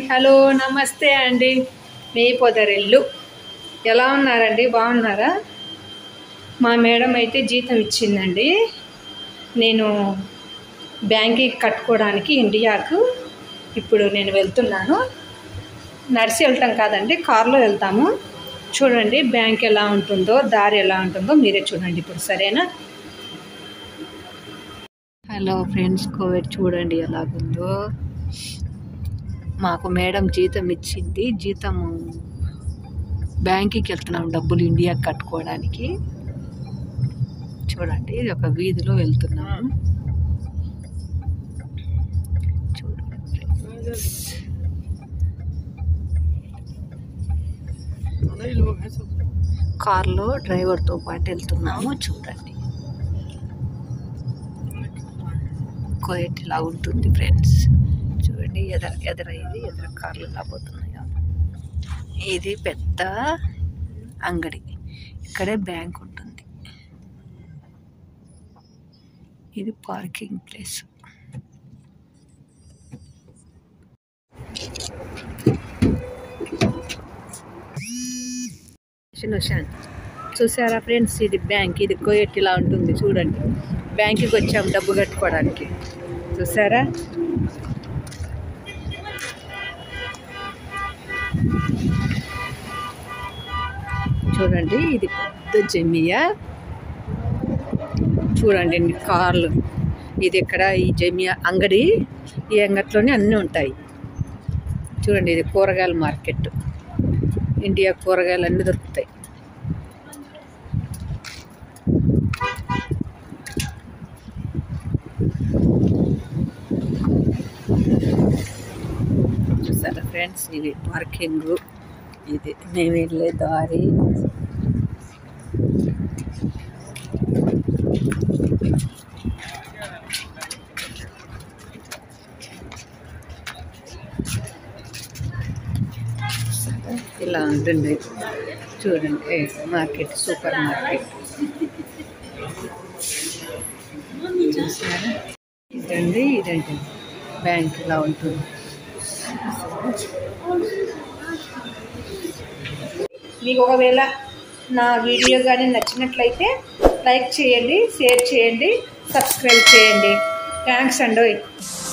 Hello నమస్తే అండి మీ పొదరిల్లు ఎలా ఉన్నారండి బాగున్నారా మా మేడం అయితే జీతం ఇచ్చిందండి నేను బ్యాంక్కి కట్టుకోవడానికి ఇండియాకు ఇప్పుడు నేను వెళ్తున్నాను నడిచి వెళ్తాం కాదండి కారులో వెళ్తాము చూడండి బ్యాంక్ ఎలా ఉంటుందో దారి ఎలా ఉంటుందో మీరే చూడండి ఇప్పుడు సరేనా హలో ఫ్రెండ్స్ కోవిడ్ చూడండి ఎలాగుందో మాకు మేడం జీతం ఇచ్చింది జీతము బ్యాంక్కి వెళ్తున్నాం డబ్బులు ఇండియాకి కట్టుకోవడానికి చూడండి ఇది ఒక వీధిలో వెళ్తున్నాము చూడండి friends. కార్లో డ్రైవర్తో పాటు వెళ్తున్నాము చూడండి కోయట్ ఇలా ఉంటుంది ఫ్రెండ్స్ చూడండి ఎదర ఎదర ఇది ఎదర కార్లు ఇలా పోతున్నాయో ఇది పెద్ద అంగడి ఇక్కడే బ్యాంక్ ఉంటుంది ఇది పార్కింగ్ ప్లేస్ షినోషాన్ చూసారా ఫ్రెండ్స్ ఇది బ్యాంక్ ఇది కోయట్ ఇలా ఉంటుంది చూడండి బ్యాంక్కి వచ్చాం డబ్బు కట్టుకోవడానికి చూసారా చూడండి ఇది పెద్ద జమియా చూడండి ఎన్ని కార్లు ఇది ఇక్కడ ఈ జమియా అంగడి ఈ అంగడిలోనే అన్నీ ఉంటాయి చూడండి ఇది కూరగాయల మార్కెట్ ఇండియా కూరగాయలు అన్నీ దొరుకుతాయి చూసారా ఫ్రెండ్స్ ఇది పార్కింగ్ ఇది మేము వెళ్ళే దారి ఇలా ఉంటుంది చూడండి మార్కెట్ సూపర్ మార్కెట్ చూసారా ఇదండి ఇదండి బ్యాంక్ ఇలా ఉంటుంది మీకు ఒకవేళ నా వీడియో కానీ నచ్చినట్లయితే లైక్ చేయండి షేర్ చేయండి సబ్స్క్రైబ్ చేయండి థ్యాంక్స్ అండి